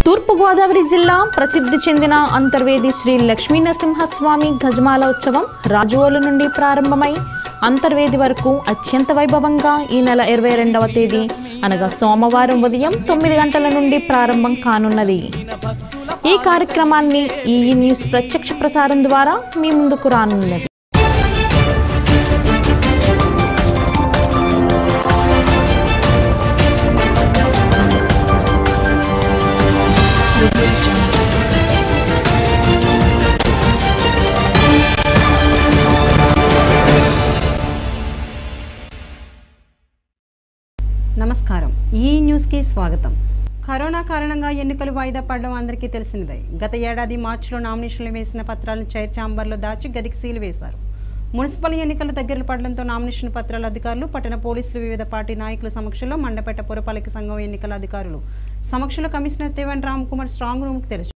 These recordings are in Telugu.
తూర్పుగోదావరి జిల్లా ప్రసిద్ధి చెందిన అంతర్వేది శ్రీ లక్ష్మీ నరసింహస్వామి గజమాల ఉత్సవం రాజువోలు నుండి ప్రారంభమై అంతర్వేది వరకు అత్యంత వైభవంగా ఈ నెల ఇరవై రెండవ తేదీ అనగా సోమవారం ఉదయం తొమ్మిది గంటల నుండి ప్రారంభం కానున్నది ఈ కార్యక్రమాన్ని ఈ న్యూస్ ప్రత్యక్ష ప్రసారం ద్వారా మీ ముందుకు రానున్నది నమస్కారం ఈ న్యూస్కి స్వాగతం కరోనా కారణంగా ఎన్నికలు వాయిదా పడడం అందరికీ తెలిసినదే గత ఏడాది మార్చిలో నామినేషన్లు వేసిన పత్రాలను చైర్ ఛాంబర్లో దాచి గదికి సీలు వేశారు మున్సిపల్ ఎన్నికలు దగ్గర పడడంతో నామినేషన్ పత్రాల అధికారులు పట్టణ పోలీసులు వివిధ పార్టీ నాయకుల సమక్షంలో మండపేట పురపాలిక సంఘం ఎన్నికల అధికారులు సమక్షంలో కమిషనర్ దేవన్ రామ్ కుమార్ స్ట్రాంగ్ రూమ్కి తెరిచారు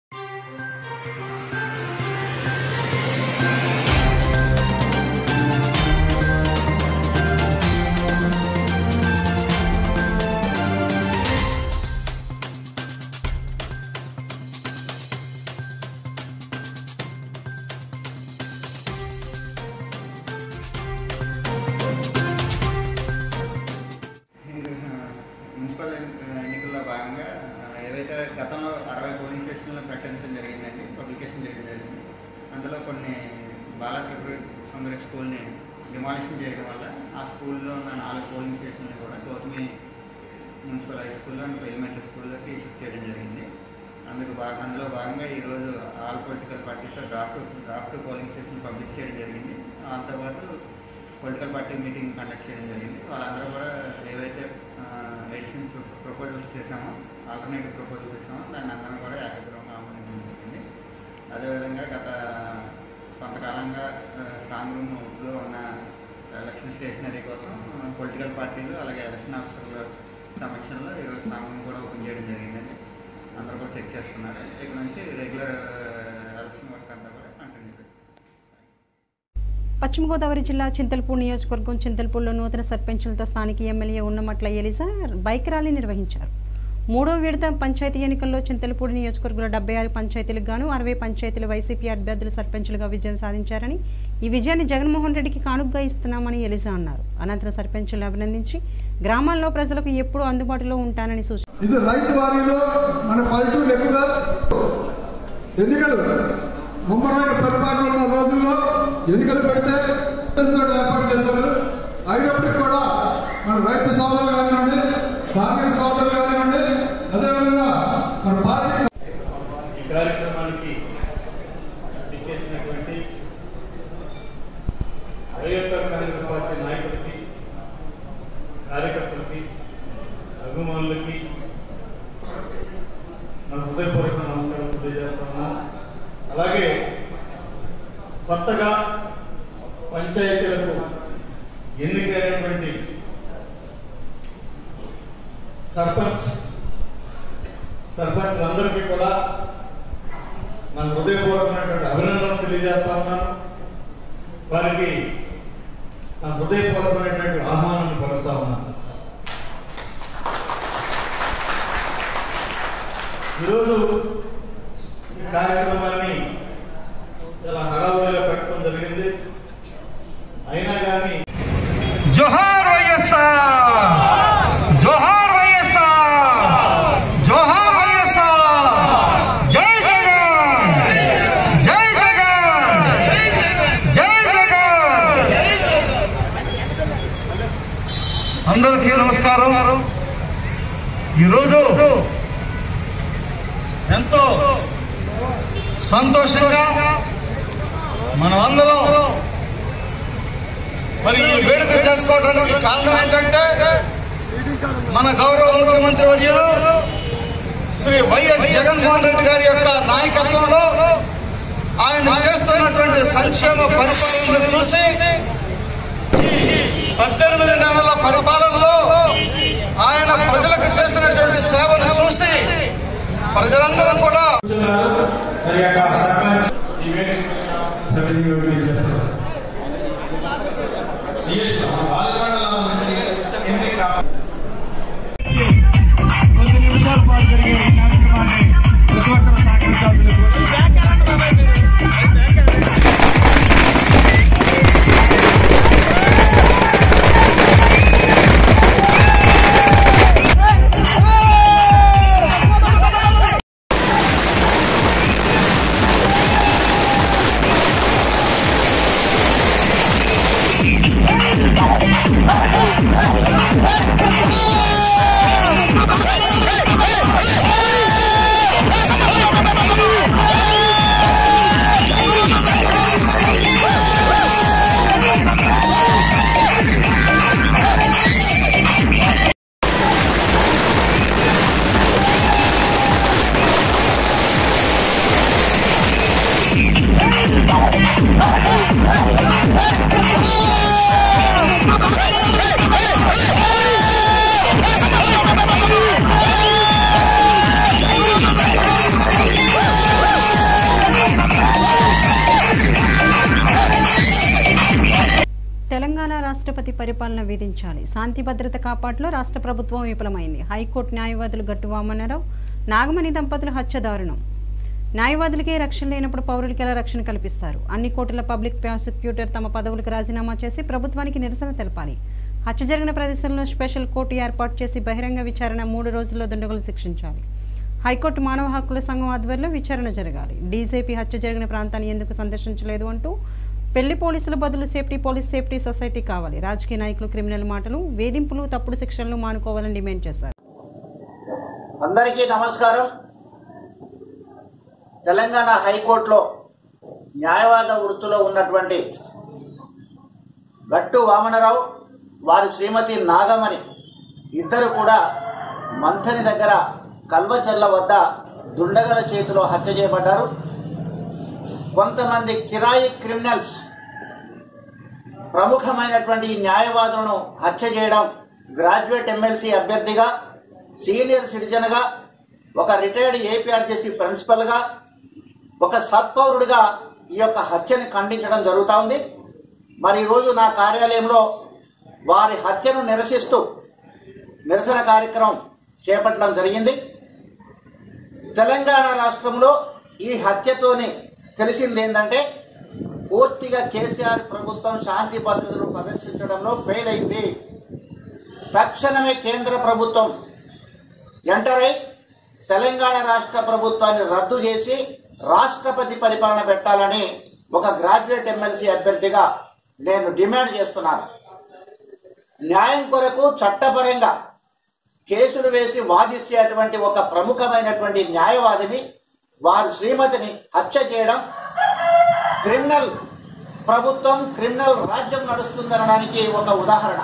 మున్సిపల్ ఎన్ని- ఎన్నికల్లో భాగంగా ఆ, ఏవైతే గతంలో అరవై పోలింగ్ స్టేషన్లు ప్రకటించడం జరిగిందండి పబ్లికేషన్ చేయడం జరిగింది అందులో కొన్ని బాలకృష్ణ కాంగ్రెస్ స్కూల్ని డిమాలిషన్ చేయడం వల్ల ఆ స్కూల్లో ఉన్న నాలుగు పోలింగ్ స్టేషన్లు కూడా గౌతమి మున్సిపల్ హై స్కూల్లో అండ్ ఎలిమెంటరీ స్కూల్లోకి షిఫ్ట్ చేయడం జరిగింది అందుకు బాగా అందులో భాగంగా ఈరోజు ఆల్ పొలిటికల్ పార్టీతో draft draft polling station publish చేయడం జరిగింది దాంతో పాటు పొలిటికల్ పార్టీ మీటింగ్ కండక్ట్ చేయడం జరిగింది వాళ్ళందరూ కూడా ఏవైతే ఎడిషన్స్ ప్రపోజల్స్ చేసామో ఆల్టర్నేటివ్ ప్రపోజల్స్ చేసామో దాన్ని అందరం కూడా ఏకగ్రహంగా ఆమోదించడం జరిగింది అదేవిధంగా గత కొంతకాలంగా స్ట్రాంగ్ రూమ్లో ఉన్న ఎలక్షన్ స్టేషనరీ కోసం పొలిటికల్ పార్టీలు అలాగే ఎలక్షన్ ఆఫీసర్ల సమక్షంలో ఈరోజు స్ట్రాంగ్ రూమ్ కూడా ఓపెన్ చేయడం జరిగిందండి అందరూ కూడా చెక్ చేసుకున్నారు ఇక నుంచి రెగ్యులర్ ఎలక్షన్ వర్క్ అంతా కూడా కంటిన్యూ పశ్చిమ గోదావరి జిల్లా చింతల్పూడి నియోజకవర్గం చింతల్పూడిలో నూతన సర్పంచులతో స్థానిక MLA Unnamatla Eliza bike rally నిర్వహించారు మూడో విడత పంచాయతీ ఎన్నికల్లో చింతలపూడి నియోజకవర్గంలో డెబ్బై ఆరు పంచాయతీలకు గాను అరవై పంచాయతీలు వైసీపీ అభ్యర్థులు సర్పంచులుగా విజయం సాధించారని ఈ విజయాన్ని జగన్మోహన్ రెడ్డికి కానుగ్గా ఇస్తున్నామని ఎలిజా అన్నారు అనంతరం సర్పంచులను అభినందించి గ్రామాల్లో ప్రజలకు ఎప్పుడూ అందుబాటులో ఉంటానని సూచించారు ఇది రైతు వారీలో మన పల్లెటూరు ఎక్కువగా ఎన్నికలు ముమ్మరైన పరిపాలన ఉన్న రోజుల్లో ఎన్నికలు పెడితే ఎంతో ఏర్పాటు చేశారు అయినప్పటికీ కూడా మన రైతు సోదరులు కానివ్వండి ధార్మిక సోదరులు కానివ్వండి అదేవిధంగా మన పార్టీ ఈ కార్యక్రమానికి ఇచ్చేసినటువంటి వైఎస్ఆర్ కాంగ్రెస్ పార్టీ నాయకులకి కార్యకర్తలకి అభిమానులకి నా హృదయపూర్వక నమస్కారం తెలియజేస్తాను అలాగే కొత్తగా పంచాయతీలకు ఎన్నికైనటువంటి సర్పంచ్ సర్పంచ్లందరికీ కూడా నా హృదయపూర్వకమైనటువంటి అభినందనలు తెలియజేస్తా ఉన్నాను వారికి నా హృదయపూర్వకమైనటువంటి ఆహ్వానాన్ని పలుకుతా ఉన్నాను ఈరోజు ఈ కార్యక్రమాన్ని చాలా హడావుడిగా పెట్టడం జరిగింది అయినా కానీ జోహార్ వైఎస్ఆర్ జోహార్ వైఎస్ఆర్ జోహార్ వైఎస్ఆర్ జై జగన్ జై జగన్ జై జగన్ అందరికీ నమస్కారం ఈరోజు ఎంతో సంతోషంగా మనమందరం మరి ఈ వేడుక చేసుకోవడానికి కారణం ఏంటంటే మన గౌరవ ముఖ్యమంత్రి వర్యులు శ్రీ వైఎస్ జగన్మోహన్ రెడ్డి గారి యొక్క నాయకత్వంలో ఆయన చేస్తున్నటువంటి సంక్షేమ పరిపాలనను చూసి పద్దెనిమిది నెలల పరిపాలనలో ఆయన ప్రజలకు చేసినటువంటి సేవను చూసి ప్రజలందరూ కూడా మరి యొక్క సర్పంచ్ ఈ వేదిక సభ్యులు చేస్తారు కొద్ది నిమిషాల పాటు జరిగే ఈ కార్యక్రమాన్ని తెలంగాణ రాష్ట్రపతి పరిపాలన విధించాలి శాంతి భద్రత కాపాట్లో రాష్ట్ర ప్రభుత్వం విఫలమైంది హైకోర్టు న్యాయవాదులు గట్టు వామనరావు నాగమణి దంపతుల హత్య దారుణం న్యాయవాదులకే రక్షణ లేనప్పుడు పౌరులకి ఎలా రక్షణ కల్పిస్తారు అన్ని కోర్టుల పబ్లిక్ ప్రాసిక్యూటర్ తమ పదవులకు రాజీనామా చేసి ప్రభుత్వానికి నిరసన తెలపాలి హత్య జరిగిన ప్రదేశంలో స్పెషల్ కోర్టు ఏర్పాటు చేసి బహిరంగ విచారణ మూడు రోజుల్లో దుండగులు శిక్షించాలి హైకోర్టు మానవ హక్కుల సంఘం ఆధ్వర్యంలో విచారణ జరగాలి డీజేపీ హత్య జరిగిన ప్రాంతాన్ని ఎందుకు సందర్శించలేదు అంటూ పెళ్లి పోలీసుల బదులు సేఫ్టీ పోలీస్ సేఫ్టీ సొసైటీ కావాలి రాజకీయ నాయకులు క్రిమినల్ మాటలు వేధింపులు తప్పుడు శిక్షణలు మానుకోవాలని డిమాండ్ చేశారు అందరికీ నమస్కారం తెలంగాణ హైకోర్టులో న్యాయవాద వృత్తిలో ఉన్నటువంటి గట్టు వామనరావు వారి శ్రీమతి నాగమణి ఇద్దరు కూడా మంథని దగ్గర కల్వచెర్ల వద్ద దుండగల చేతిలో హత్య చేయబడ్డారు కొంతమంది కిరాయి క్రిమినల్స్ ప్రముఖమైనటువంటి ఈ న్యాయవాదులను హత్య చేయడం గ్రాడ్యుయేట్ ఎమ్మెల్సీ అభ్యర్థిగా సీనియర్ సిటిజన్గా ఒక రిటైర్డ్ ఏపీఆర్జేసీ ప్రిన్సిపల్గా ఒక సత్పౌరుడిగా ఈ యొక్క హత్యని ఖండించడం జరుగుతూ ఉంది మరి ఈరోజు నా కార్యాలయంలో వారి హత్యను నిరసిస్తూ నిరసన కార్యక్రమం చేపట్టడం జరిగింది తెలంగాణ రాష్ట్రంలో ఈ హత్యతోని తెలిసింది ఏంటంటే పూర్తిగా కేసీఆర్ ప్రభుత్వం శాంతి భద్రతను పరిరక్షించడంలో ఫెయిల్ అయింది తక్షణమే కేంద్ర ప్రభుత్వం ఎంటర్ అయి తెలంగాణ రాష్ట్ర ప్రభుత్వాన్ని రద్దు చేసి రాష్ట్రపతి పరిపాలన పెట్టాలని ఒక గ్రాడ్యుయేట్ ఎమ్మెల్సీ అభ్యర్థిగా నేను డిమాండ్ చేస్తున్నాను న్యాయం కొరకు చట్టపరంగా కేసులు వేసి వాదించేటువంటి ఒక ప్రముఖమైనటువంటి న్యాయవాదిని వారి శ్రీమతిని హత్య చేయడం క్రిమినల్ ప్రభుత్వం క్రిమినల్ రాజ్యం నడుస్తుందనడానికి ఒక ఉదాహరణ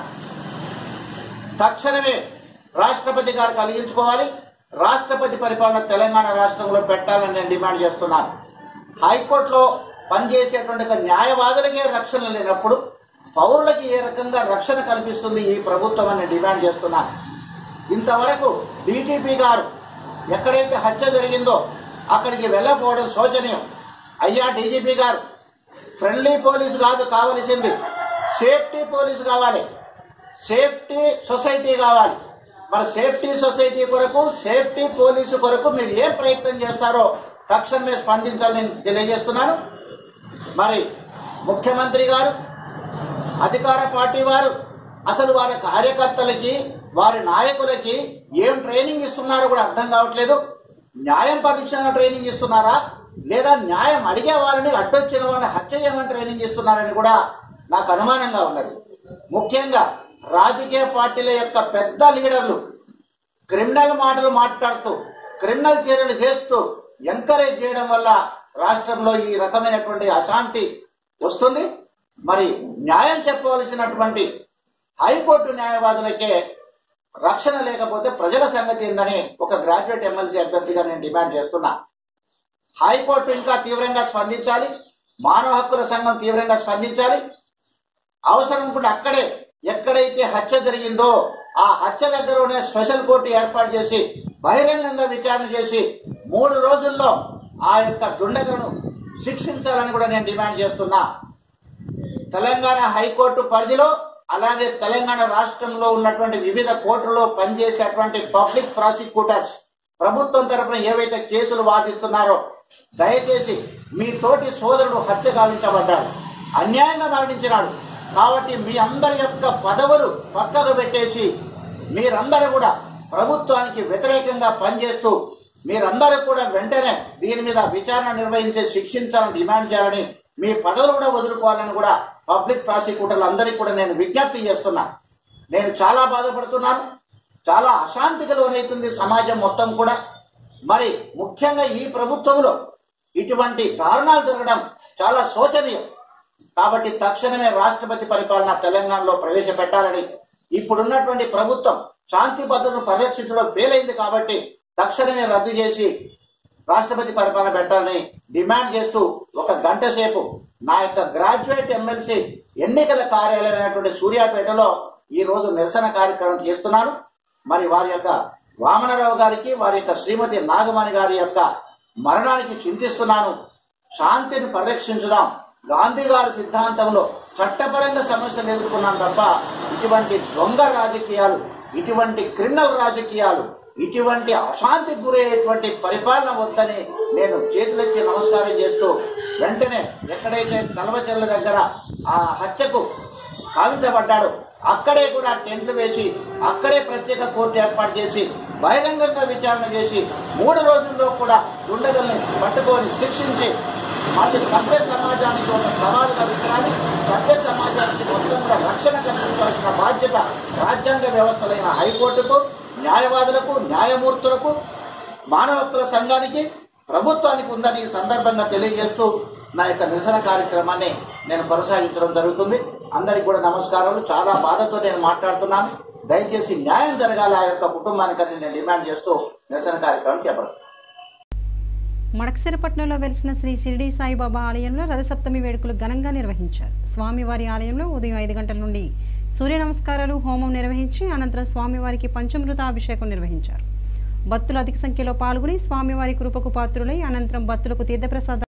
తక్షణమే రాష్ట్రపతి గారు కలిగించుకోవాలి రాష్ట్రపతి పరిపాలన తెలంగాణ రాష్ట్రంలో పెట్టాలని నేను డిమాండ్ చేస్తున్నాను హైకోర్టులో పనిచేసేటువంటి ఒక న్యాయవాదులకే రక్షణ లేనప్పుడు పౌరులకి ఏ రకంగా రక్షణ కల్పిస్తుంది ఈ ప్రభుత్వం అని డిమాండ్ చేస్తున్నాను ఇంతవరకు డీటీపీ గారు ఎక్కడైతే హత్య జరిగిందో అక్కడికి వెళ్ళకపోవడం శోచనీయం అయ్యా డీజీపీ గారు ఫ్రెండ్లీ పోలీసు కాదు కావలసింది సేఫ్టీ పోలీసు కావాలి సేఫ్టీ సొసైటీ కావాలి మరి సేఫ్టీ సొసైటీ కొరకు సేఫ్టీ పోలీసు కొరకు మీరు ఏం ప్రయత్నం చేస్తారో తక్షణమే స్పందించాలని నేను తెలియజేస్తున్నాను మరి ముఖ్యమంత్రి గారు అధికార పార్టీ వారు అసలు వారి కార్యకర్తలకి వారి నాయకులకి ఏం ట్రైనింగ్ ఇస్తున్నారో కూడా అర్థం కావట్లేదు న్యాయం పరీక్షణ ట్రైనింగ్ ఇస్తున్నారా లేదా న్యాయం అడిగే వారిని అడ్డొచ్చిన వారిని హత్య చేయమని ట్రైనింగ్ ఇస్తున్నారని కూడా నాకు అనుమానంగా ఉన్నది ముఖ్యంగా రాజకీయ పార్టీల యొక్క పెద్ద లీడర్లు క్రిమినల్ మాటలు మాట్లాడుతూ క్రిమినల్ చర్యలు చేస్తూ ఎంకరేజ్ చేయడం వల్ల రాష్ట్రంలో ఈ రకమైనటువంటి అశాంతి వస్తుంది మరి న్యాయం చెప్పవలసినటువంటి హైకోర్టు న్యాయవాదులకే రక్షణ లేకపోతే ప్రజల సంగతి ఏందని ఒక గ్రాడ్యుయేట్ ఎమ్మెల్సీ అభ్యర్థిగా నేను డిమాండ్ చేస్తున్నా హైకోర్టు ఇంకా తీవ్రంగా స్పందించాలి మానవ హక్కుల సంఘం తీవ్రంగా స్పందించాలి అవసరం అనుకుంటే అక్కడే ఎక్కడైతే హత్య జరిగిందో ఆ హత్య దగ్గరనే స్పెషల్ కోర్టు ఏర్పాటు చేసి బహిరంగంగా విచారణ చేసి మూడు రోజుల్లో ఆ యొక్క దుండగలను శిక్షించాలని కూడా నేను డిమాండ్ చేస్తున్నా తెలంగాణ హైకోర్టు పరిధిలో అలాగే తెలంగాణ రాష్ట్రంలో ఉన్నటువంటి వివిధ కోర్టుల్లో పనిచేసేటువంటి పబ్లిక్ ప్రాసిక్యూటర్స్ ప్రభుత్వం తరపున ఏవైతే కేసులు వాదిస్తున్నారో దయచేసి మీ తోటి సోదరుడు హత్య గావించబడ్డాడు అన్యాయంగా మరణించినాడు కాబట్టి మీ అందరి యొక్క పదవులు పక్కకు పెట్టేసి మీరందరూ కూడా ప్రభుత్వానికి వ్యతిరేకంగా పనిచేస్తూ మీరందరూ కూడా వెంటనే దీని మీద విచారణ నిర్వహించి శిక్షించాలని డిమాండ్ చేయాలని మీ పదవులు కూడా వదులుకోవాలని కూడా పబ్లిక్ ప్రాసిక్యూటర్లు అందరికీ కూడా నేను విజ్ఞప్తి చేస్తున్నా నేను చాలా బాధపడుతున్నాను చాలా అశాంతికి లోనైతుంది సమాజం మొత్తం కూడా మరి ముఖ్యంగా ఈ ప్రభుత్వంలో ఇటువంటి దారుణాలు జరగడం చాలా శోచనీయం కాబట్టి తక్షణమే రాష్ట్రపతి పరిపాలన తెలంగాణలో ప్రవేశపెట్టాలని ఇప్పుడున్నటువంటి ప్రభుత్వం శాంతి భద్రతను పరిరక్షించడం ఫెయిల్ అయింది కాబట్టి తక్షణమే రద్దు చేసి రాష్ట్రపతి పరిపాలన పెట్టాలని డిమాండ్ చేస్తూ ఒక గంట సేపు నా యొక్క గ్రాడ్యుయేట్ ఎమ్మెల్సీ ఎన్నికల కార్యాలయమైనటువంటి సూర్యాపేటలో ఈ రోజు నిరసన కార్యక్రమం చేస్తున్నాను మరి వారి యొక్క వామనరావు గారికి వారి యొక్క శ్రీమతి నాగమణి గారి యొక్క మరణానికి చింతిస్తున్నాను శాంతిని పరిరక్షించుదాం గాంధీ గారి సిద్ధాంతంలో చట్టపరంగా సమస్యలు ఎదుర్కొన్నాం తప్ప ఇటువంటి దొంగ రాజకీయాలు ఇటువంటి క్రిమినల్ రాజకీయాలు ఇటువంటి అశాంతికి గురయ్యేటువంటి పరిపాలన వద్దని నేను చేతులెత్తి నమస్కారం చేస్తూ వెంటనే ఎక్కడైతే కల్వచెల్ల దగ్గర ఆ హత్యకు కావించబడ్డాడు అక్కడే కూడా టెంట్లు వేసి అక్కడే ప్రత్యేక కోర్టు ఏర్పాటు చేసి బహిరంగంగా విచారణ చేసి మూడు రోజుల్లో కూడా దుండగల్ని పట్టుకొని శిక్షించి మళ్ళీ సభ్య సమాజానికి ఒక సవాలుగా విత్తనాలి సభ్య సమాజానికి మొత్తం కూడా రక్షణ కల్పించాల్సిన బాధ్యత రాజ్యాంగ వ్యవస్థలైన హైకోర్టుకు న్యాయవాదులకు న్యాయమూర్తులకు మానవ హక్కుల సంఘానికి ప్రభుత్వానికి ఉందని ఈ సందర్భంగా తెలియజేస్తూ నా యొక్క నిరసన కార్యక్రమాన్ని నేను కొనసాగించడం జరుగుతుంది అందరికి కూడా నమస్కారాలు చాలా బాధతో నేను మాట్లాడుతున్నాను దయచేసి న్యాయం జరగాలి ఆ యొక్క కుటుంబానికని నేను డిమాండ్ చేస్తూ నిరసన కార్యక్రమం చేపడతాను మడకసిరపట్నంలో వెలిసిన శ్రీ షిరిడి సాయిబాబా ఆలయంలో రథసప్తమి వేడుకలు ఘనంగా నిర్వహించారు స్వామివారి ఆలయంలో ఉదయం ఐదు గంటల నుండి సూర్య నమస్కారాలు హోమం నిర్వహించి అనంతరం స్వామివారికి పంచమృత అభిషేకం నిర్వహించారు భక్తులు అధిక సంఖ్యలో పాల్గొని స్వామివారి కృపకు పాత్రులై అనంతరం భక్తులకు తీర్థప్రసాద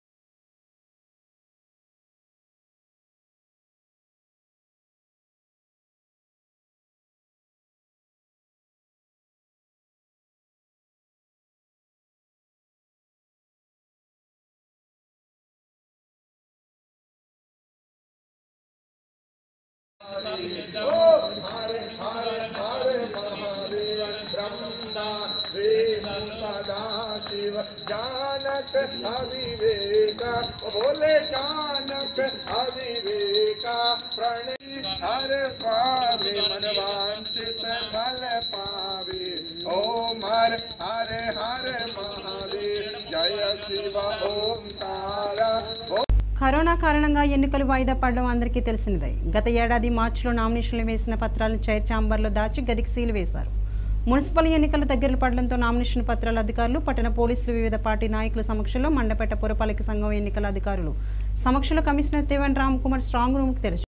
शिव जानक अविवेक बोले जानक अविवेक प्रणि हर स्वामी मन वांछित फल पावे ओम हर हरे हरे महादेव जय शिव ओंकार ओम కరోనా కారణంగా ఎన్నికలు వాయిదా పడడం అందరికీ తెలిసినదే గత ఏడాది మార్చిలో నామినేషన్లు వేసిన పత్రాలను చైర్ ఛాంబర్లో దాచి గదికి సీలు వేశారు మున్సిపల్ ఎన్నికలు దగ్గర పడడంతో నామినేషన్ పత్రాల అధికారులు పట్టణ పోలీసులు వివిధ పార్టీ నాయకుల సమక్షంలో మండపేట పురపాలిక సంఘం ఎన్నికల అధికారులు సమక్షంలో కమిషనర్ దేవన్ రామ్ కుమార్ స్ట్రాంగ్ రూమ్కి తెరిచారు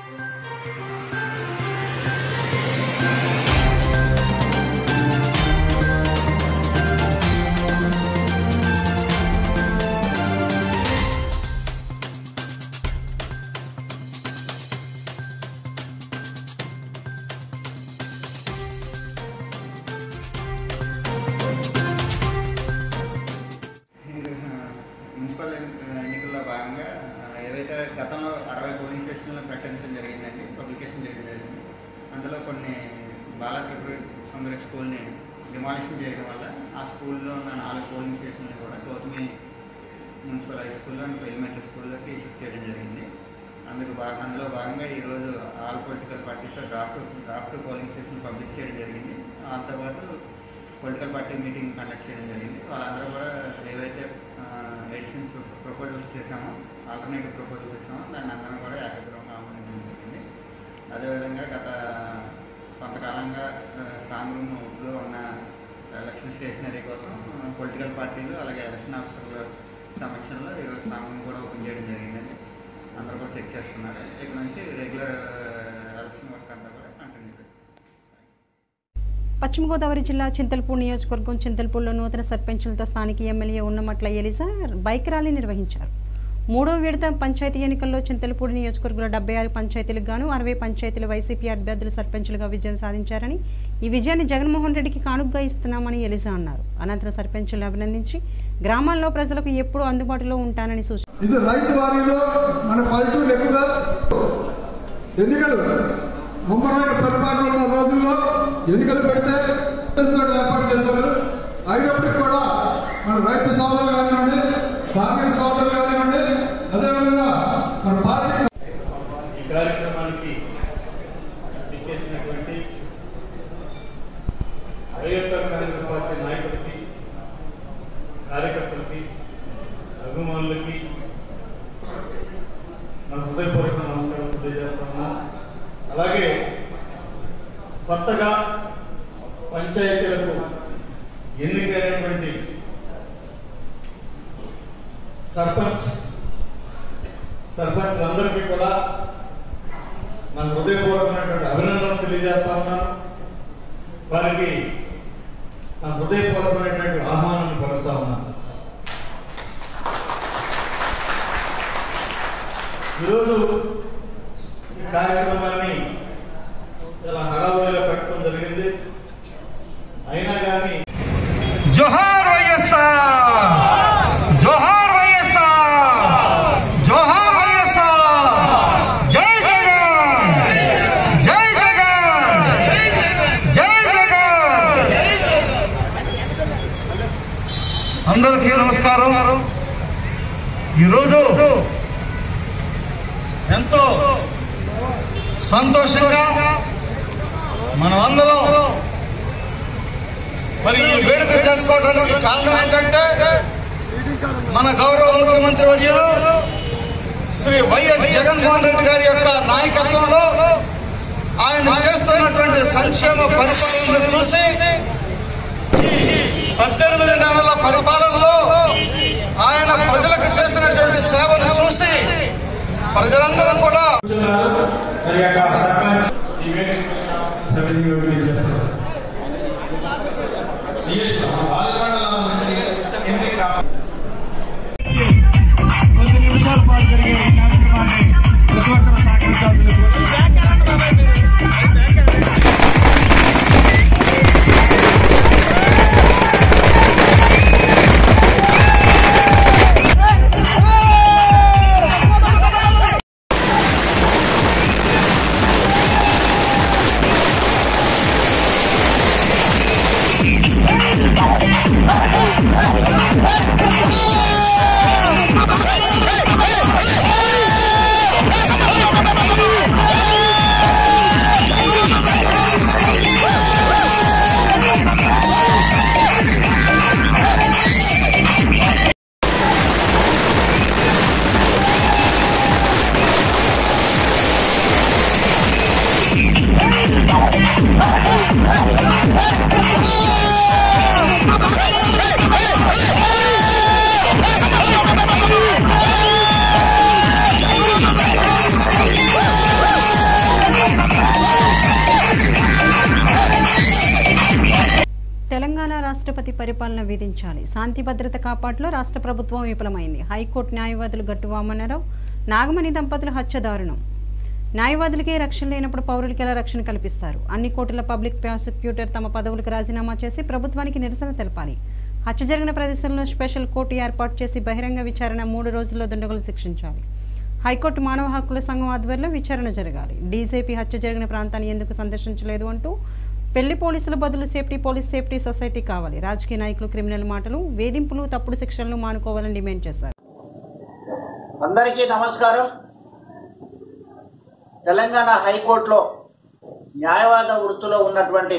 మున్సిపల్ ఎన్ని- ఎన్నికల్లో భాగంగా ఆ, ఏవైతే గతంలో అరవై పోలింగ్ స్టేషన్లు ప్రకటించడం జరిగిందండి పబ్లికేషన్ జరిగింది జరిగింది. అందులో కొన్ని బాలకృష్ణ కొందరి స్కూల్ని డిమాలిషన్ చేయడం వల్ల ఆ స్కూల్లో ఉన్న నాలుగు పోలింగ్ స్టేషన్లు కూడా గౌతమి మున్సిపల్ హై స్కూల్లో అండ్ ఎలిమెంటరీ స్కూల్లోకి షిఫ్ట్ చేయడం జరిగింది అందుకు బాగా అందులో భాగంగా ఈరోజు ఆల్ పొలిటికల్ పార్టీతో draft draft polling station publish చేయడం జరిగింది వాళ్ళతో పాటు పొలిటికల్ పార్టీ మీటింగ్ కండక్ట్ చేయడం జరిగింది వాళ్ళందరూ కూడా ఏవైతే ఎడిషన్స్ ప్రపోజల్స్ చేశామో ఆల్టర్నేటివ్ ప్రపోజల్స్ చేశామో దాన్ని అందరం కూడా ఏకగ్రహంగా ఆమోదించడం జరిగింది అదేవిధంగా గత కొంతకాలంగా స్ట్రాంగ్ రూమ్లో ఉన్న ఎలక్షన్ స్టేషనరీ కోసం పొలిటికల్ పార్టీలు అలాగే ఎలక్షన్ ఆఫీసర్ల సమక్షంలో ఈరోజు స్ట్రాంగ్ రూమ్ కూడా ఓపెన్ చేయడం జరిగిందండి అందరూ కూడా చెక్ చేసుకున్నారు ఇక నుంచి రెగ్యులర్ ఎలక్షన్ వర్క్ అంతా కూడా కంటిన్యూ పశ్చిమ గోదావరి జిల్లా చింతల్పూర్ నియోజకవర్గం చింతల్పూర్లో నూతన సర్పంచులతో స్థానిక MLA Unnamatla Eliza bike rally నిర్వహించారు మూడో విడత పంచాయతీ ఎన్నికల్లో చింతలపూడి నియోజకవర్గంలో డెబ్బై ఆరు పంచాయతీలకు గాను అరవై పంచాయతీలు వైసీపీ అభ్యర్థులు సర్పంచులుగా విజయం సాధించారని ఈ విజయాన్ని జగన్మోహన్ రెడ్డికి కానుగ్గా ఇస్తున్నామని ఎలిజా అన్నారు అనంతరం సర్పంచులను అభినందించి గ్రామాల్లో ప్రజలకు ఎప్పుడూ అందుబాటులో ఉంటానని సూచించారు ఇది రైతు వారీలో మన పల్లెటూరు ఎక్కువగా ఎన్నికలు ముమ్మరైన పరిపాలన ఉన్న రోజుల్లో ఎన్నికలు పెడితే తోటి ఏర్పాటు చేశారు అయినప్పటికీ కూడా మన రైతు సోదరులు కానివ్వండి కార్మిక సోదరులు కానివ్వండి అదేవిధంగా మన పార్టీ ఈ కార్యక్రమానికి ఇచ్చేసినటువంటి వైఎస్ఆర్ కాంగ్రెస్ పార్టీ నాయకులకి కార్యకర్తలకి అభిమానులకి నా హృదయపూర్వక నమస్కారం తెలియజేస్తాను అలాగే కొత్తగా పంచాయతీలకు ఎన్నికైనటువంటి సర్పంచ్ సర్పంచ్ అందరికీ కూడా నా హృదయపూర్వకమైనటువంటి అభినందనలు తెలియజేస్తా ఉన్నాను వారికి నా హృదయపూర్వకమైనటువంటి ఆహ్వానాన్ని పలుకుతా ఉన్నాను ఈరోజు ఈ కార్యక్రమాన్ని చాలా హడావుడిగా పెట్టడం జరిగింది అయినా కానీ జోహార్ వైఎస్ఆర్ జోహార్ వైఎస్ఆర్ జోహార్ వైఎస్ఆర్ జై జగన్ జై జగన్ జై జగన్ అందరికీ నమస్కారం ఈరోజు ఎంతో సంతోషంగా మనమందరం మరి ఈ వేడుక చేసుకోవడానికి కారణం ఏంటంటే మన గౌరవ ముఖ్యమంత్రి వర్యులు శ్రీ వైఎస్ జగన్మోహన్ రెడ్డి గారి యొక్క నాయకత్వంలో ఆయన చేస్తున్నటువంటి సంక్షేమ పరిపాలనను చూసి పద్దెనిమిది నెలల పరిపాలనలో ఆయన ప్రజలకు చేసినటువంటి సేవను చూసి ప్రజలందరూ కూడా మరి యొక్క సర్పంచ్ ఈ వేదిక సభ్యులు చేస్తారు కొద్ది నిమిషాల పాటు జరిగే ఈ కార్యక్రమాన్ని ప్రతి ఒక్కరూ సహకరించాల్సిన తెలంగాణ రాష్ట్రపతి పరిపాలన విధించాలి శాంతి భద్రత కాపాట్లో రాష్ట్ర ప్రభుత్వం విఫలమైంది హైకోర్టు న్యాయవాదులు గట్టు వామన్నారావు నాగమణి దంపతుల హత్య దారుణం న్యాయవాదులకే రక్షణ లేనప్పుడు పౌరులకి ఎలా రక్షణ కల్పిస్తారు అన్ని కోర్టుల పబ్లిక్ ప్రాసిక్యూటర్ తమ పదవులకు రాజీనామా చేసి ప్రభుత్వానికి నిరసన తెలపాలి హత్య జరిగిన ప్రదేశంలో స్పెషల్ కోర్టు ఏర్పాటు చేసి బహిరంగ విచారణ మూడు రోజుల్లో దుండగులు శిక్షించాలి హైకోర్టు మానవ హక్కుల సంఘం ఆధ్వర్యంలో విచారణ జరగాలి డీజేపీ హత్య జరిగిన ప్రాంతాన్ని ఎందుకు సందర్శించలేదు అంటూ పెళ్లి పోలీసుల బదులు సేఫ్టీ పోలీస్ సేఫ్టీ సొసైటీ కావాలి రాజకీయ నాయకులు క్రిమినల్ మాటలు వేధింపులు తప్పుడు శిక్షలను మానుకోవాలని డిమాండ్ చేశారు అందరికీ నమస్కారం తెలంగాణ హైకోర్టులో న్యాయవాద వృత్తిలో ఉన్నటువంటి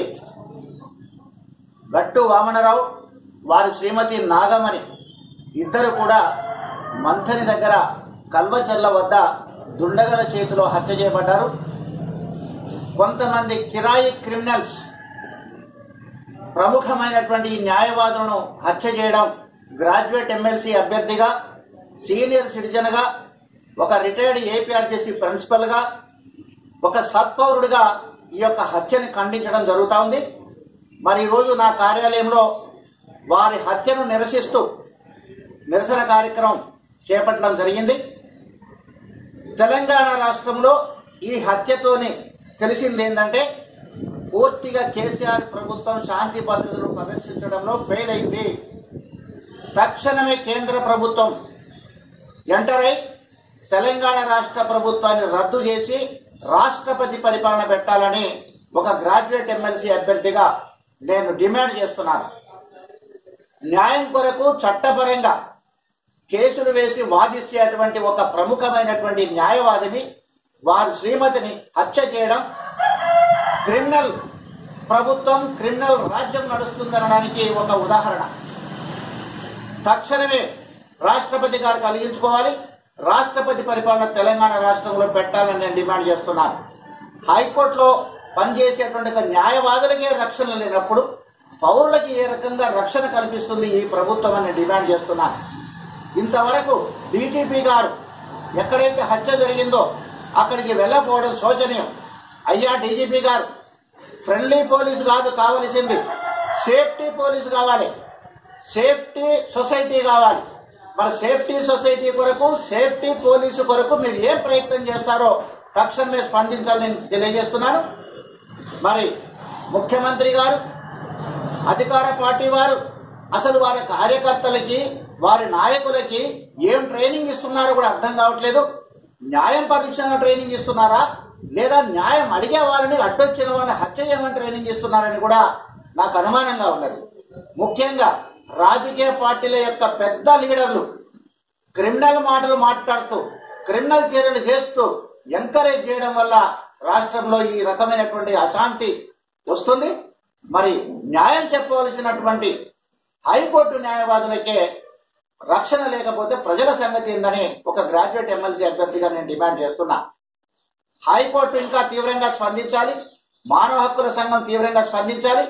గట్టు వామనరావు వారి శ్రీమతి నాగమణి ఇద్దరు కూడా మంథని దగ్గర కల్వచెర్ల వద్ద దుండగల చేతిలో హత్య చేయబడ్డారు కొంతమంది కిరాయి క్రిమినల్స్ ప్రముఖమైనటువంటి ఈ న్యాయవాదులను హత్య చేయడం గ్రాడ్యుయేట్ ఎమ్మెల్సీ అభ్యర్థిగా సీనియర్ సిటిజన్గా ఒక రిటైర్డ్ ఏపీఆర్జేసీ ప్రిన్సిపల్గా ఒక సత్పౌరుడిగా ఈ యొక్క హత్యని ఖండించడం జరుగుతూ ఉంది మరి ఈరోజు నా కార్యాలయంలో వారి హత్యను నిరసిస్తూ నిరసన కార్యక్రమం చేపట్టడం జరిగింది తెలంగాణ రాష్ట్రంలో ఈ హత్యతోని తెలిసింది ఏంటంటే పూర్తిగా కేసీఆర్ ప్రభుత్వం శాంతి భద్రతను పరిరక్షించడంలో ఫెయిల్ అయింది తక్షణమే కేంద్ర ప్రభుత్వం ఎంటర్ అయి తెలంగాణ రాష్ట్ర ప్రభుత్వాన్ని రద్దు చేసి రాష్ట్రపతి పరిపాలన పెట్టాలని ఒక గ్రాడ్యుయేట్ ఎమ్మెల్సీ అభ్యర్థిగా నేను డిమాండ్ చేస్తున్నాను న్యాయం కొరకు చట్టపరంగా కేసులు వేసి వాదించేటువంటి ఒక ప్రముఖమైనటువంటి న్యాయవాదిని వారి శ్రీమతిని హత్య చేయడం క్రిమినల్ ప్రభుత్వం క్రిమినల్ రాజ్యం నడుస్తుందనడానికి ఒక ఉదాహరణ తక్షణమే రాష్ట్రపతి గారు కలిగించుకోవాలి రాష్ట్రపతి పరిపాలన తెలంగాణ రాష్ట్రంలో పెట్టాలని నేను డిమాండ్ చేస్తున్నాను హైకోర్టులో పనిచేసేటువంటి ఒక న్యాయవాదులకే రక్షణ లేనప్పుడు పౌరులకి ఏ రకంగా రక్షణ కల్పిస్తుంది ఈ ప్రభుత్వం అని డిమాండ్ చేస్తున్నాను ఇంతవరకు డీటీపీ గారు ఎక్కడైతే హత్య జరిగిందో అక్కడికి వెళ్ళకపోవడం శోచనీయం అయ్యా డీజీపీ గారు ఫ్రెండ్లీ పోలీసు కాదు కావలసింది సేఫ్టీ పోలీసు కావాలి సేఫ్టీ సొసైటీ కావాలి మరి సేఫ్టీ సొసైటీ కొరకు సేఫ్టీ పోలీసు కొరకు మీరు ఏం ప్రయత్నం చేస్తారో తక్షణమే స్పందించాలని నేను తెలియజేస్తున్నాను మరి ముఖ్యమంత్రి గారు అధికార పార్టీ వారు అసలు వారి కార్యకర్తలకి వారి నాయకులకి ఏం ట్రైనింగ్ ఇస్తున్నారో కూడా అర్థం కావట్లేదు న్యాయం పరీక్షణ ట్రైనింగ్ ఇస్తున్నారా లేదా న్యాయం అడిగే వాళ్ళని అడ్డొచ్చిన వాళ్ళని హత్య చేయమని ట్రైనింగ్ ఇస్తున్నారని కూడా నాకు అనుమానంగా ఉన్నది ముఖ్యంగా రాజకీయ పార్టీల యొక్క పెద్ద లీడర్లు క్రిమినల్ మాటలు మాట్లాడుతూ క్రిమినల్ చర్యలు చేస్తూ ఎంకరేజ్ చేయడం వల్ల రాష్ట్రంలో ఈ రకమైనటువంటి అశాంతి వస్తుంది మరి న్యాయం చెప్పవలసినటువంటి హైకోర్టు న్యాయవాదులకే రక్షణ లేకపోతే ప్రజల సంగతి ఏందని ఒక గ్రాడ్యుయేట్ ఎమ్మెల్సీ అభ్యర్థిగా నేను డిమాండ్ చేస్తున్నా హైకోర్టు ఇంకా తీవ్రంగా స్పందించాలి మానవ హక్కుల సంఘం తీవ్రంగా స్పందించాలి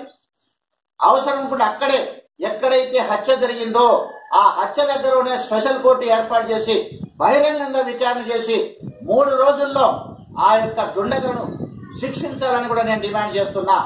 అవసరం కూడా అక్కడే ఎక్కడైతే హత్య జరిగిందో ఆ హత్య దగ్గరనే స్పెషల్ కోర్టు ఏర్పాటు చేసి బహిరంగంగా విచారణ చేసి మూడు రోజుల్లో ఆ యొక్క దుండగులను శిక్షించాలని కూడా నేను డిమాండ్ చేస్తున్నా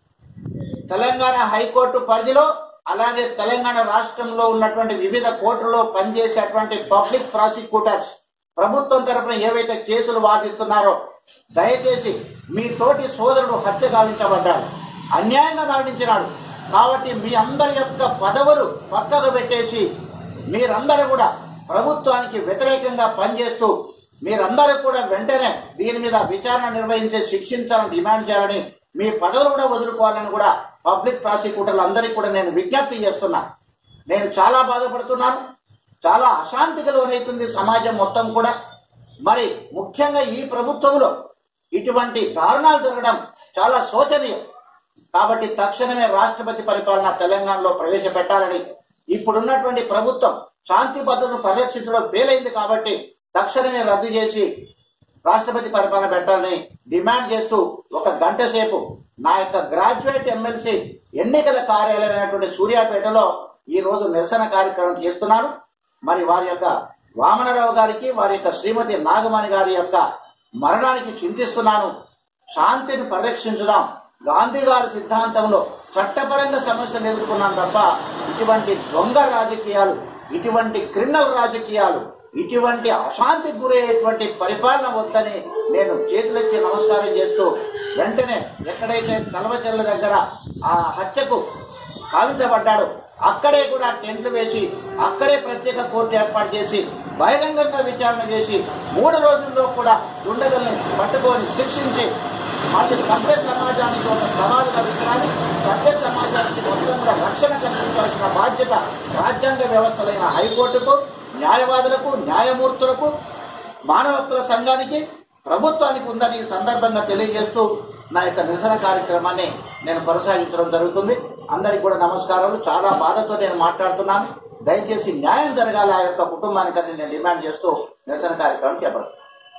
తెలంగాణ హైకోర్టు పరిధిలో అలాగే తెలంగాణ రాష్ట్రంలో ఉన్నటువంటి వివిధ కోర్టుల్లో పనిచేసేటువంటి పబ్లిక్ ప్రాసిక్యూటర్స్ ప్రభుత్వం తరపున ఏవైతే కేసులు వాదిస్తున్నారో దయచేసి మీ తోటి సోదరుడు హత్య గావించబడ్డాడు అన్యాయంగా మరణించినాడు కాబట్టి మీ అందరి యొక్క పదవులు పక్కకు పెట్టేసి మీరందరూ కూడా ప్రభుత్వానికి వ్యతిరేకంగా పనిచేస్తూ మీరందరూ కూడా వెంటనే దీని మీద విచారణ నిర్వహించి శిక్షించాలని డిమాండ్ చేయాలని మీ పదవులు కూడా వదులుకోవాలని కూడా పబ్లిక్ ప్రాసిక్యూటర్లు అందరికీ కూడా నేను విజ్ఞప్తి చేస్తున్నా నేను చాలా బాధపడుతున్నాను చాలా అశాంతికి లోనైతుంది సమాజం మొత్తం కూడా మరి ముఖ్యంగా ఈ ప్రభుత్వంలో ఇటువంటి దారుణాలు జరగడం చాలా శోచనీయం కాబట్టి తక్షణమే రాష్ట్రపతి పరిపాలన తెలంగాణలో ప్రవేశపెట్టాలని ఇప్పుడున్నటువంటి ప్రభుత్వం శాంతి భద్రతను పరిరక్షించడం ఫెయిల్ అయింది కాబట్టి తక్షణమే రద్దు చేసి రాష్ట్రపతి పరిపాలన పెట్టాలని డిమాండ్ చేస్తూ ఒక గంట సేపు నా యొక్క గ్రాడ్యుయేట్ ఎమ్మెల్సీ ఎన్నికల కార్యాలయమైనటువంటి సూర్యాపేటలో ఈ రోజు నిరసన కార్యక్రమం చేస్తున్నాను మరి వారి యొక్క వామనరావు గారికి వారి యొక్క శ్రీమతి నాగమణి గారి యొక్క మరణానికి చింతిస్తున్నాను శాంతిని పరిరక్షించుదాం గాంధీ గారి సిద్ధాంతంలో చట్టపరంగా సమస్యలు ఎదుర్కొన్నాం తప్ప ఇటువంటి దొంగ రాజకీయాలు ఇటువంటి క్రిమినల్ రాజకీయాలు ఇటువంటి అశాంతికి గురయ్యేటువంటి పరిపాలన వద్దని నేను చేతులెత్తి నమస్కారం చేస్తూ వెంటనే ఎక్కడైతే కల్వచెర్ల దగ్గర ఆ హత్యకు కావించబడ్డాడో అక్కడే కూడా టెంట్లు వేసి అక్కడే ప్రత్యేక కోర్టు ఏర్పాటు చేసి బహిరంగంగా విచారణ చేసి మూడు రోజుల్లో కూడా దుండగల్ని పట్టుకొని శిక్షించి మళ్ళీ సభ్య సమాజానికి ఒక సవాలుగా విత్తనాలి సభ్య సమాజానికి మొత్తం కూడా రక్షణ కల్పించాల్సిన బాధ్యత రాజ్యాంగ వ్యవస్థలైన హైకోర్టుకు న్యాయవాదులకు న్యాయమూర్తులకు మానవ హక్కుల సంఘానికి ప్రభుత్వానికి ఉందని ఈ సందర్భంగా తెలియజేస్తూ నా యొక్క నిరసన కార్యక్రమాన్ని నేను కొనసాగించడం జరుగుతుంది అందరికీ కూడా నమస్కారాలు చాలా బాధతో నేను మాట్లాడుతున్నాను దయచేసి న్యాయం జరగాలి ఆ యొక్క కుటుంబానికని నేను డిమాండ్ చేస్తూ నిరసన కార్యక్రమం చేపడతాను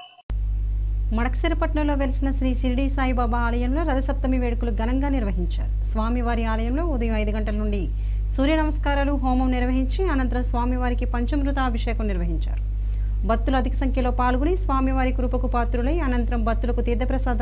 మడకసిరపట్నంలో వెలిసిన శ్రీ షిరిడి సాయిబాబా ఆలయంలో రథసప్తమి వేడుకలు ఘనంగా నిర్వహించారు స్వామివారి ఆలయంలో ఉదయం ఐదు గంటల నుండి సూర్య నమస్కారాలు హోమం నిర్వహించి అనంతరం స్వామివారికి పంచమృత అభిషేకం నిర్వహించారు భక్తులు అధిక సంఖ్యలో పాల్గొని స్వామివారి కృపకు పాత్రులై అనంతరం భక్తులకు తీర్థప్రసాద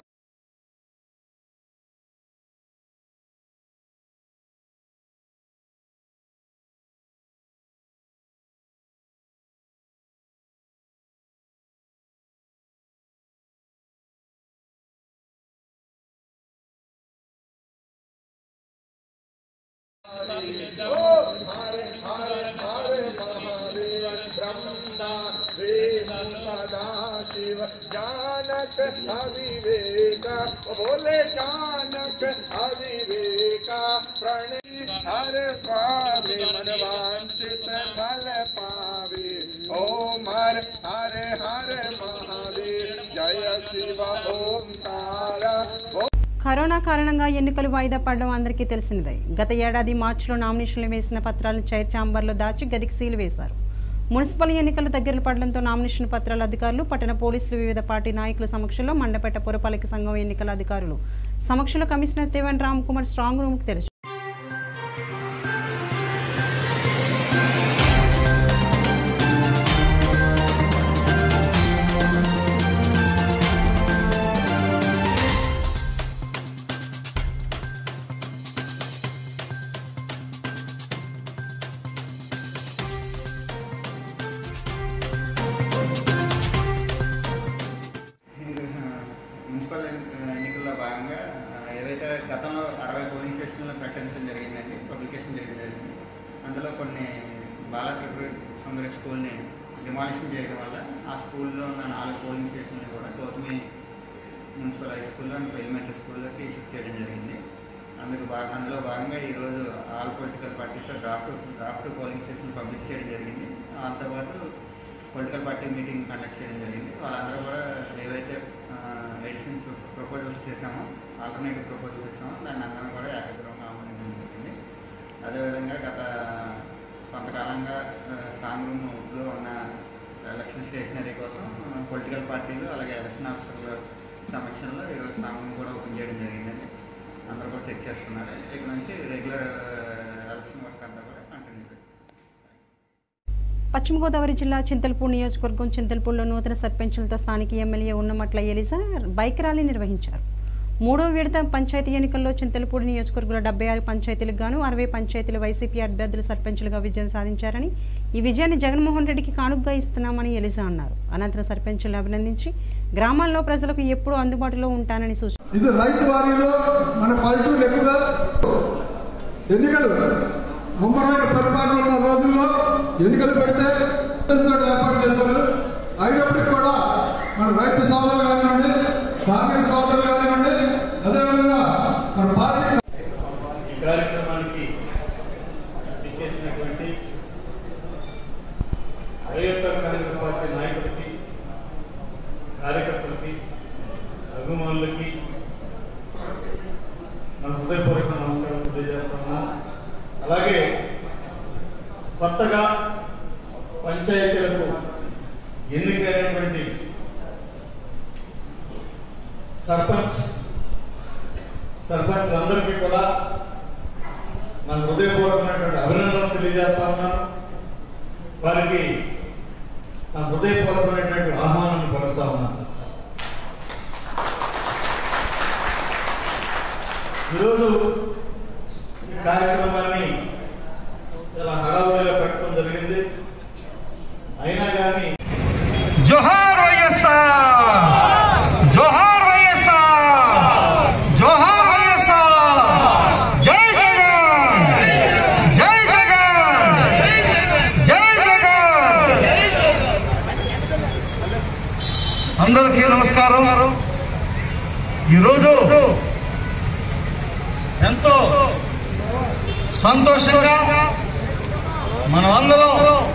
शिव जानक अविवेक बोले जानक अविवेक प्रणि हरे स्वामी मनवांचित फल पावे ओम हर हरे हरे महादेव जय शिव ओंकार ओम కరోనా కారణంగా ఎన్నికలు వాయిదా పడడం అందరికీ తెలిసినదే గత ఏడాది మార్చిలో నామినేషన్లు వేసిన పత్రాలను చైర్ ఛాంబర్లో దాచి గదికి సీలు వేశారు మున్సిపల్ ఎన్నికలు దగ్గర పడడంతో నామినేషన్ పత్రాల అధికారులు పట్టణ పోలీసులు వివిధ పార్టీ నాయకుల సమక్షంలో మండపేట పురపాలిక సంఘం ఎన్నికల అధికారులు సమక్షంలో కమిషనర్ దేవన్ రామ్ కుమార్ స్ట్రాంగ్ రూమ్కి తెరిచారు నోటిఫికేషన్లో ప్రకటించడం జరిగిందండి పబ్లికేషన్ చేయడం జరిగింది అందులో కొన్ని బాల ప్రిపరేటరీ స్కూల్ని డిమాలిషన్ చేయడం వల్ల ఆ స్కూల్లో ఉన్న నాలుగు పోలింగ్ స్టేషన్లు కూడా గౌతమి మున్సిపల్ హై స్కూల్లో అండ్ ఎలిమెంటరీ స్కూల్లోకి షిఫ్ట్ చేయడం జరిగింది అందుకు బాగా అందులో భాగంగా ఈరోజు ఆల్ పొలిటికల్ పార్టీతో draft draft polling station publish చేయడం జరిగింది దాంతోపాటు పొలిటికల్ పార్టీ మీటింగ్ కండక్ట్ చేయడం జరిగింది వాళ్ళందరూ కూడా ఏవైతే ఎడిషన్స్ ప్రపోజల్స్ చేశామో ఆల్టర్నేటివ్ ప్రపోజల్స్ చేశామో దాన్ని అందరం కూడా ఏకగ్రహంగా ఆమోదించడం జరిగింది అదేవిధంగా గత కొంతకాలంగా స్ట్రాంగ్ రూమ్లో ఉన్న ఎలక్షన్ స్టేషనరీ కోసం పొలిటికల్ పార్టీలు అలాగే ఎలక్షన్ ఆఫీసర్ల సమక్షంలో ఈరోజు స్ట్రాంగ్ రూమ్ కూడా ఓపెన్ చేయడం జరిగిందండి అందరూ కూడా చెక్ చేసుకున్నారు ఇక నుంచి రెగ్యులర్ ఎలక్షన్ వర్క్ అంతా కూడా కంటిన్యూ పశ్చిమ గోదావరి జిల్లా చింతల్పూడి నియోజకవర్గం చింతల్పూడిలో నూతన సర్పంచులతో స్థానిక MLA Unnamatla Eliza bike rally నిర్వహించారు మూడో విడత పంచాయతీ ఎన్నికల్లో చింతలపూడి నియోజకవర్గంలో డెబ్బై ఆరు పంచాయతీలకు గాను అరవై పంచాయతీలు వైసీపీ అభ్యర్థులు సర్పంచులుగా విజయం సాధించారని ఈ విజయాన్ని జగన్మోహన్ రెడ్డికి కానుగ్గా ఇస్తున్నామని ఎలిజా అన్నారు అనంతరం సర్పంచులను అభినందించి గ్రామాల్లో ప్రజలకు ఎప్పుడూ అందుబాటులో ఉంటానని సూచించారు ఇది రైతు వారీలో మన పల్లెటూరు ఎక్కువగా ఎన్నికలు ముమ్మరమైన పరిపాలన ఉన్న రోజుల్లో ఎన్నికలు పెడితే తోటి ఏర్పాటు చేశారు అయినప్పటికీ కూడా మన రైతు సోదరులు కానివ్వండి శ్రామిక సోదరులు కానివ్వండి అదేవిధంగా మన పార్టీ ఈ కార్యక్రమానికి ఇచ్చేసినటువంటి వైఎస్ఆర్ కాంగ్రెస్ పార్టీ నాయకులకి కార్యకర్తలకి అభిమానులకి నా హృదయపూర్వక నమస్కారం తెలియజేస్తున్నాను అలాగే కొత్తగా పంచాయతీలకు ఎన్నికైనటువంటి సర్పంచ్ సర్పంచ్లందరికీ కూడా నా హృదయపూర్వకమైనటువంటి అభినందనలు తెలియజేస్తా ఉన్నాను వారికి నా హృదయపూర్వకమైనటువంటి ఆహ్వానాన్ని పలుకుతా ఉన్నాను ఈరోజు ఈ కార్యక్రమాన్ని చాలా హడావుడిగా పెట్టడం జరిగింది అయినా కానీ జోహార్ వైఎస్ఆర్ జోహార్ వైఎస్ఆర్ జోహార్ వైఎస్ఆర్ జై జగన్ జై జగన్ జై జగన్ అందరికీ నమస్కారం ఈరోజు ఎంతో సంతోషంగా మనమందరం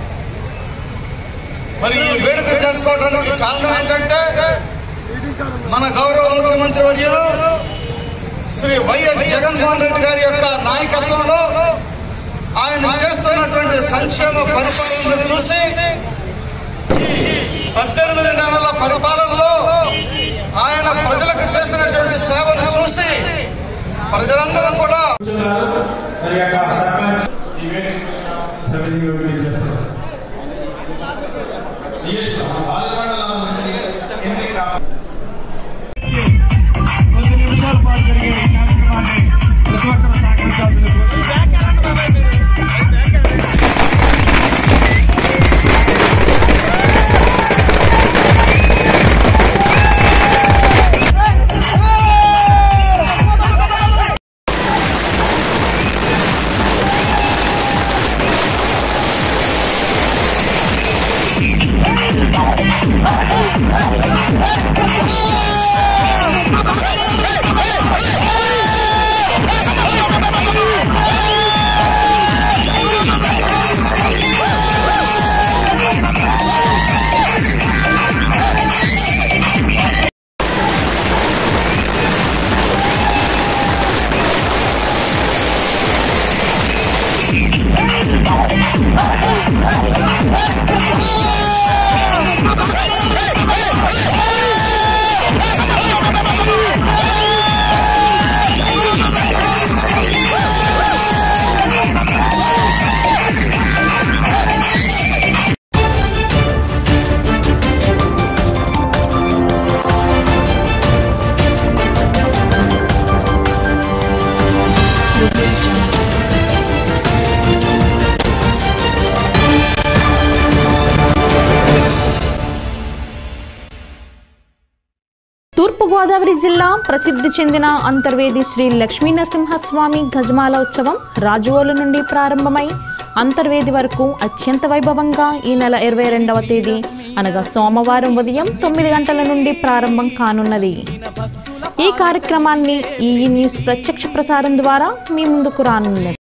మరి ఈ వేడుక చేసుకోవడానికి కారణం ఏంటంటే మన గౌరవ ముఖ్యమంత్రి వర్యులు శ్రీ వైఎస్ జగన్మోహన్ రెడ్డి గారి యొక్క నాయకత్వంలో ఆయన చేస్తున్నటువంటి సంక్షేమ పరిపాలనను చూసి పద్దెనిమిది నెలల పరిపాలనలో ఆయన ప్రజలకు చేసినటువంటి సేవను చూసి ప్రజలందరూ కూడా మరి యొక్క సర్పంచ్ ఈ వేదిక సభ్యులు చేస్తారు కొద్ది నిమిషాల పాటు జరిగే ఈ కార్యక్రమాన్ని ప్రతి ఒక్కరూ సహకరించాల్సిన Hey! తూర్పుగోదావరి జిల్లా ప్రసిద్ధి చెందిన అంతర్వేది శ్రీ లక్ష్మీ నరసింహస్వామి గజమాల ఉత్సవం రాజువోలు నుండి ప్రారంభమై అంతర్వేది వరకు అత్యంత వైభవంగా ఈ నెల ఇరవై రెండవ తేదీ అనగా సోమవారం ఉదయం తొమ్మిది గంటల నుండి ప్రారంభం కానున్నది ఈ కార్యక్రమాన్ని ఈ న్యూస్ ప్రత్యక్ష ప్రసారం ద్వారా మీ ముందుకు రానున్నది